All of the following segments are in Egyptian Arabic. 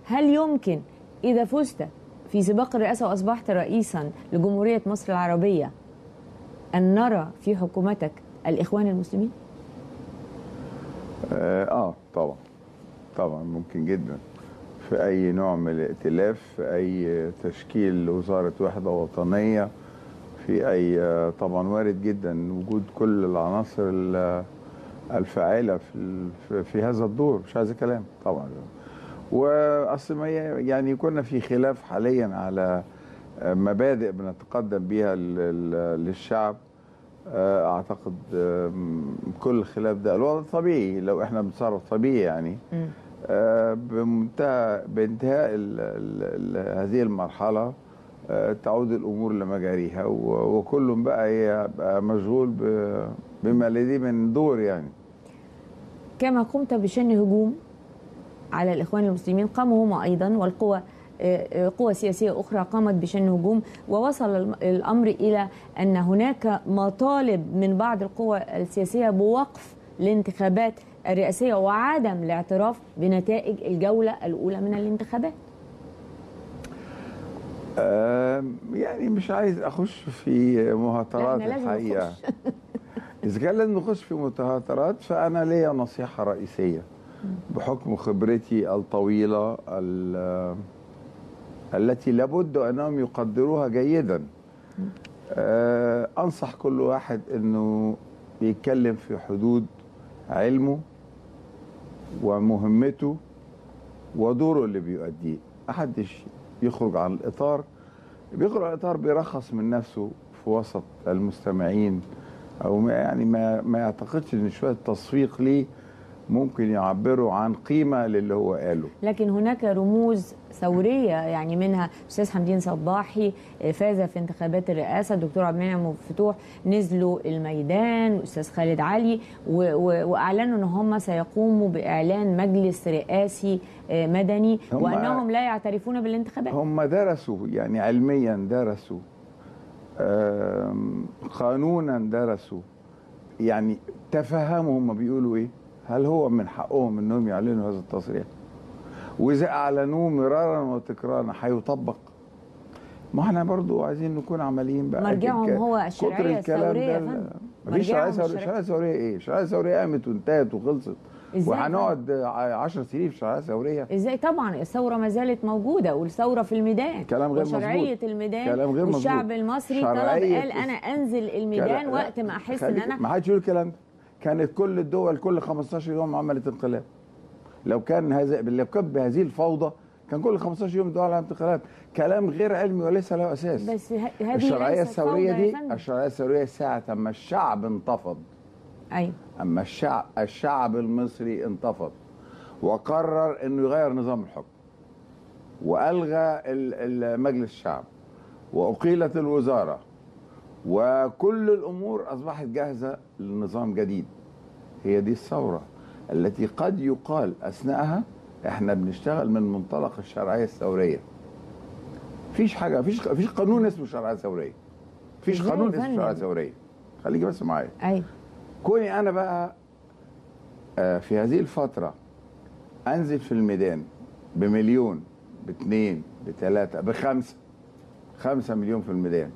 هل يمكن اذا فزت في سباق الرئاسه واصبحت رئيسا لجمهوريه مصر العربيه ان نرى في حكومتك الاخوان المسلمين؟ اه آه، طبعا طبعا ممكن جدا في اي نوع من الائتلاف في اي تشكيل وزاره وحده وطنيه في اي آه، طبعا وارد جدا وجود كل العناصر ال- الفاعله في ال- في- في هذا الدور مش عايز كلام طبعا واصل ما ي- يعني كنا في خلاف حاليا على آه، مبادئ بنتقدم بيها لل- لل- للشعب آه، اعتقد آم، كل الخلاف ده الوضع طبيعي لو احنا بنتصرف طبيعي يعني مم. آه، بمنتهى بانتهاء ال ال ال هذه المرحله آه، تعود الامور لمجاريها و- وكل بقى يبقى مشغول ب- بما لديه من دور يعني كما قمت بشن هجوم على الاخوان المسلمين قاموا هم ايضا والقوى آه، آه، قوى سياسيه اخرى قامت بشن هجوم ووصل الم- الامر الى ان هناك مطالب من بعض القوى السياسيه بوقف الانتخابات الرئاسيه وعدم الاعتراف بنتائج الجوله الاولى من الانتخابات آم، يعني مش عايز اخش في مهاترات لا، إحنا لازم الحقيقه نخش. اذا كان لازم نخش في مهاترات فانا ليا نصيحه رئيسيه بحكم خبرتي الطويله ال- التي لابد انهم يقدروها جيدا آه، انصح كل واحد انه يتكلم في حدود علمه ومهمته ودوره اللي بيؤديه محدش يخرج عن الاطار بيخرج عن الاطار بيرخص من نفسه في وسط المستمعين او ما يعني ما ما يعتقدش ان شويه تصفيق ليه ممكن يعبروا عن قيمه للي هو قاله لكن هناك رموز ثوريه يعني منها استاذ حمدين صباحي آه، فاز في انتخابات الرئاسه الدكتور عبد المنعم أبو فتوح نزلوا الميدان استاذ خالد علي و- و- واعلنوا ان هم سيقوموا باعلان مجلس رئاسي آه، مدني هم- وانهم لا يعترفون بالانتخابات هم درسوا يعني علميا درسوا آم، قانونا درسوا يعني تفهموا هم بيقولوا ايه هل هو من حقهم انهم يعلنوا هذا التصريح واذا اعلنوه مرارا وتكرارا هيطبق ما احنا برضو عايزين نكون عمليين بقى مرجعهم كت- هو كتر الشرعية الكلام الثورية ده يا ال- فندم. مفيش شرعيه مرجعهم ثوريه الشرعية. شرعيه ثوريه ايه شرعيه ثوريه قامت وانتهت وخلصت إزاي وهنقعد 10 سنين في شرعيه ثوريه ازاي طبعا الثوره ما زالت موجوده والثوره في الميدان كلام غير وشرعيه مظبوط. الميدان كلام غير والشعب مظبوط. المصري طلب شرعية قال انا انزل الميدان كلا- وقت ما احس ان خليك- انا ما حدش يقول الكلام ده كانت كل الدول كل 15 يوم عملت انقلاب لو كان هذا لو كان بهذه الفوضى كان كل 15 يوم دول عملت انقلاب كلام غير علمي وليس له اساس بس ه- هذه الشرعيه ليست فوضى الثوريه يا دي فندم. الشرعيه الثوريه ساعه اما الشعب انتفض ايوه اما الشعب الشعب المصري انتفض وقرر انه يغير نظام الحكم والغى ال- ال- مجلس الشعب واقيلت الوزاره وكل الامور اصبحت جاهزه لنظام جديد هي دي الثوره التي قد يقال اثناءها احنا بنشتغل من منطلق الشرعيه الثوريه فيش حاجه فيش فيش قانون اسمه شرعيه ثوريه فيش إزاي قانون يا اسمه فندم؟ شرعيه ثوريه خليكي بس معايا ايوه كوني انا بقى آه، في هذه الفترة انزل في الميدان بمليون باثنين بثلاثة بخمسة خمسة مليون في الميدان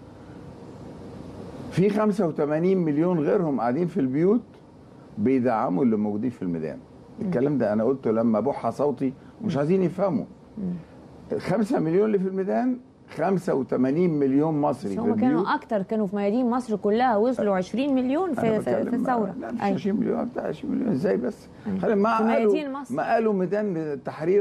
في 85 مليون غيرهم قاعدين في البيوت بيدعموا اللي موجودين في الميدان الكلام ده انا قلته لما بوحى صوتي مش عايزين يفهموا الخمسة مليون اللي في الميدان 85 مليون مصري بس في هم البيوت كانوا اكتر كانوا في ميادين مصر كلها وصلوا 20 مليون أنا في, في, بتكلم في الثوره لا مش أيوة. 20 مليون بتاع 20 مليون ازاي بس أيوة. خلي ما في قالوا ميادين مصر. ما قالوا ميدان التحرير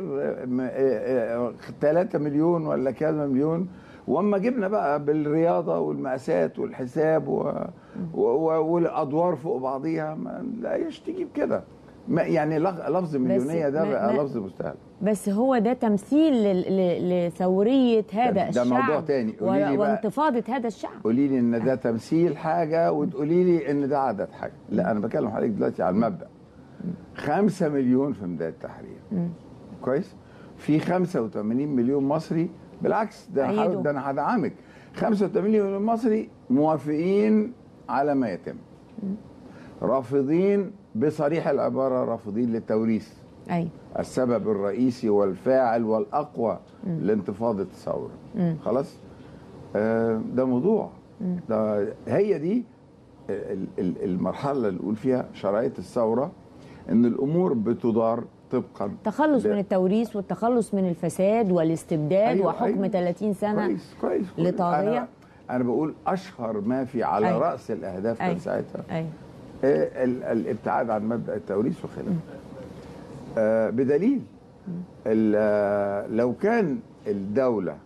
3 مليون ولا كذا مليون واما جبنا بقى بالرياضه والمقاسات والحساب و... و... و... والادوار فوق بعضيها ما لاقيش تيجي بكده ما يعني لغ- لفظ مليونيه ده ما- بقى ما- لفظ مستهل بس هو ده تمثيل لل- ل- لثوريه هذا ده الشعب موضوع تاني. و- قولي لي بقى. وانتفاضه هذا الشعب قولي لي ان ده تمثيل حاجه وتقولي لي ان ده عدد حاجه لا انا بكلم حضرتك دلوقتي على المبدا خمسة مليون في ميدان التحرير كويس في 85 مليون مصري بالعكس ده أنا أيدوا. هحاول- ده انا هدعمك 85 مليون مصري موافقين على ما يتم رافضين بصريح العباره رافضين للتوريث ايوه السبب الرئيسي والفاعل والاقوى لانتفاضه الثوره خلاص آه ده موضوع ده هي دي ال- ال- المرحله اللي نقول فيها شرعيه الثوره ان الامور بتدار طبقا التخلص ل- من التوريث والتخلص من الفساد والاستبداد أيوة، وحكم أيوة. 30 سنه كويس كويس كويس. لطاغية. انا انا بقول اشهر ما في على أيوة. راس الاهداف كان أيوة. ساعتها ايوه آه، ال- الابتعاد عن مبدا التوريث وخلافه آه، بدليل ال- آه، لو كان الدوله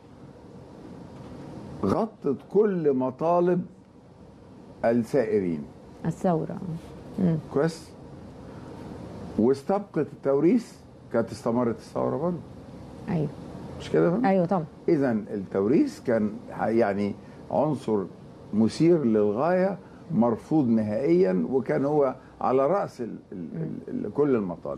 غطت كل مطالب السائرين الثوره مم. كويس واستبقت التوريث كانت استمرت الثوره برضه ايوه مش كده يا فندم؟ ايوه طبعا اذا التوريث كان يعني عنصر مثير للغايه مرفوض نهائيا وكان هو على راس ال ال ال ال كل المطالب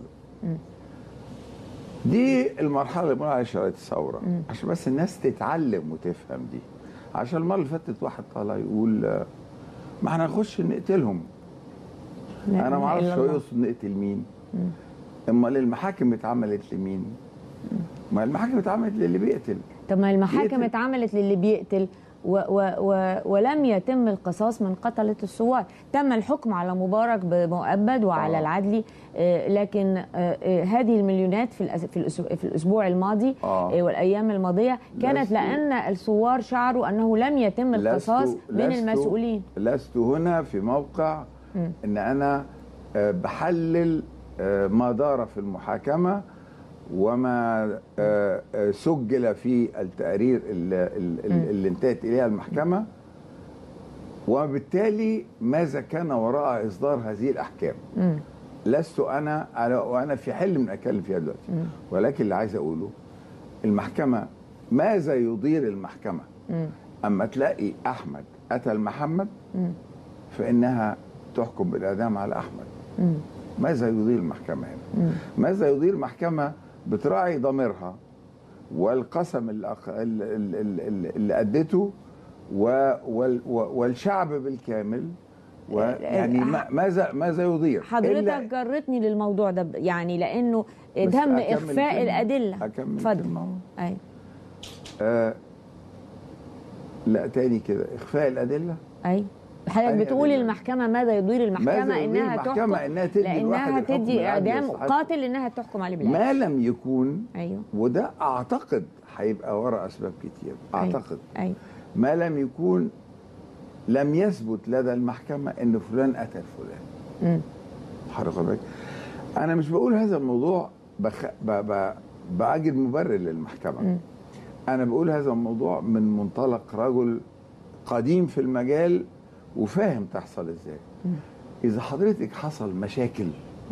دي المرحله اللي بنقول عليها شرعيه الثوره عشان بس الناس تتعلم وتفهم دي عشان المره اللي فاتت واحد طالع يقول آه، ما احنا نخش نقتلهم لا انا ما إله اعرفش إلا هو الله. يقصد نقتل مين امال المحاكم اتعملت لمين ما المحاكم اتعملت للي بيقتل طب ما المحاكم يقتل. اتعملت للي بيقتل و و و ولم يتم القصاص من قتلة الثوار تم الحكم على مبارك بمؤبد وعلى آه. العدلي آه، لكن آه، آه، هذه المليونات في الأس- في الأسبوع, في الأسبوع الماضي آه. آه، والأيام الماضية كانت لست- لأن الثوار شعروا أنه لم يتم القصاص لست- من لست- المسؤولين لست هنا في موقع ان انا آه، بحلل آه، ما دار في المحاكمه وما آه، آه، سجل في التقارير اللي, اللي, اللي انتهت اليها المحكمه وبالتالي ماذا كان وراء اصدار هذه الاحكام مم. لست انا أنا- وانا في حل من اتكلم فيها دلوقتي ولكن اللي عايز اقوله المحكمه ماذا يضير المحكمه مم. اما تلاقي احمد قتل محمد فانها تحكم بالاعدام على احمد مم. ماذا يضير المحكمه هنا ماذا يضير المحكمه بتراعي ضميرها والقسم اللي, أخ... اللي, اللي, اللي ادته و... وال... والشعب بالكامل ويعني ما... ماذا ماذا يضير حضرتك جرتني للموضوع ده ب- يعني لأنه بس تم أكمل إخفاء كلمة. الأدلة أكمل اتفضل كلمة. أيوة آه... لا تاني كده اخفاء الادله اي حضرتك أي بتقولي أدلة. المحكمة ماذا يضير المحكمة ماذا يضير انها المحكمة تحكم إنها تدي الواحد لانها الحكم تدي العدل اعدام والصحة. قاتل انها تحكم عليه بالعدل ما لم يكون ايوه وده اعتقد هيبقى ورا اسباب كتير اعتقد ايوه ما لم يكون لم يثبت لدى المحكمه ان فلان قتل فلان مم. حضرتك واخد بالك؟ انا مش بقول هذا الموضوع بخ... ب... ب... باجد مبرر للمحكمه مم. انا بقول هذا الموضوع من منطلق رجل قديم في المجال وفاهم تحصل ازاي اذا حضرتك حصل مشاكل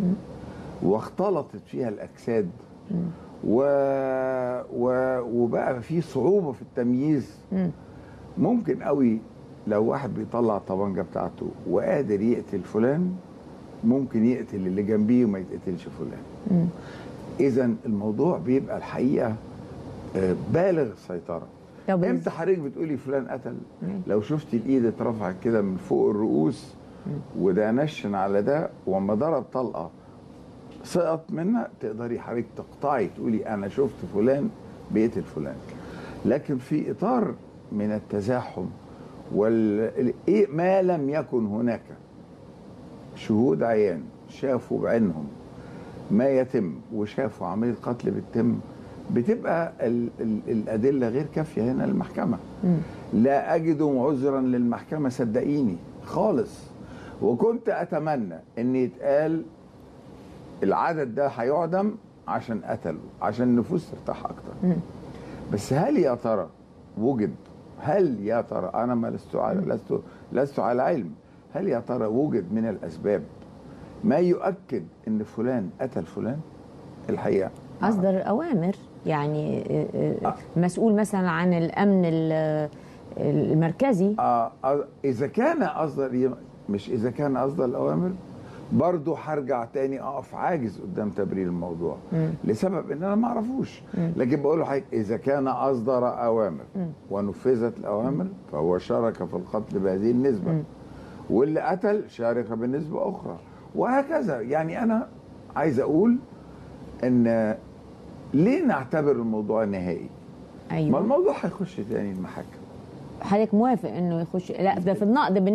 واختلطت فيها الاجساد و... و... وبقى في صعوبه في التمييز مم. ممكن قوي لو واحد بيطلع الطبنجه بتاعته وقادر يقتل فلان ممكن يقتل اللي جنبيه وما يتقتلش فلان مم. اذا الموضوع بيبقى الحقيقه آه، بالغ السيطره طب امتى حضرتك بتقولي فلان قتل مم. لو شفتي الايد اترفعت كده من فوق الرؤوس وده نشن على ده وما ضرب طلقه سقط منها تقدري حضرتك تقطعي تقولي انا شفت فلان بيقتل فلان لكن في اطار من التزاحم وال ال- إيه ما لم يكن هناك شهود عيان شافوا بعينهم ما يتم وشافوا عمليه قتل بتتم بتبقى ال ال الادله غير كافيه هنا للمحكمه مم. لا اجد عذرا للمحكمه صدقيني خالص وكنت اتمنى ان يتقال العدد ده هيعدم عشان قتلوا عشان النفوس ترتاح اكتر مم. بس هل يا ترى وجد هل يا ترى انا ما لست على لست لست على علم هل يا ترى وجد من الاسباب ما يؤكد ان فلان قتل فلان الحقيقه اصدر اوامر يعني آه، آه، مسؤول مثلا عن الامن ال- المركزي آه آه اذا كان اصدر ي- مش اذا كان اصدر الاوامر برضه هرجع تاني اقف عاجز قدام تبرير الموضوع مم. لسبب ان انا ما اعرفوش لكن بقول له حضرتك اذا كان اصدر اوامر ونفذت الاوامر فهو شارك في القتل بهذه النسبه واللي قتل شارك بنسبه اخرى وهكذا يعني انا عايز اقول ان ليه نعتبر الموضوع نهائي؟ ما ايوه الموضوع هيخش تاني المحاكم حضرتك موافق انه يخش لا ده في النقد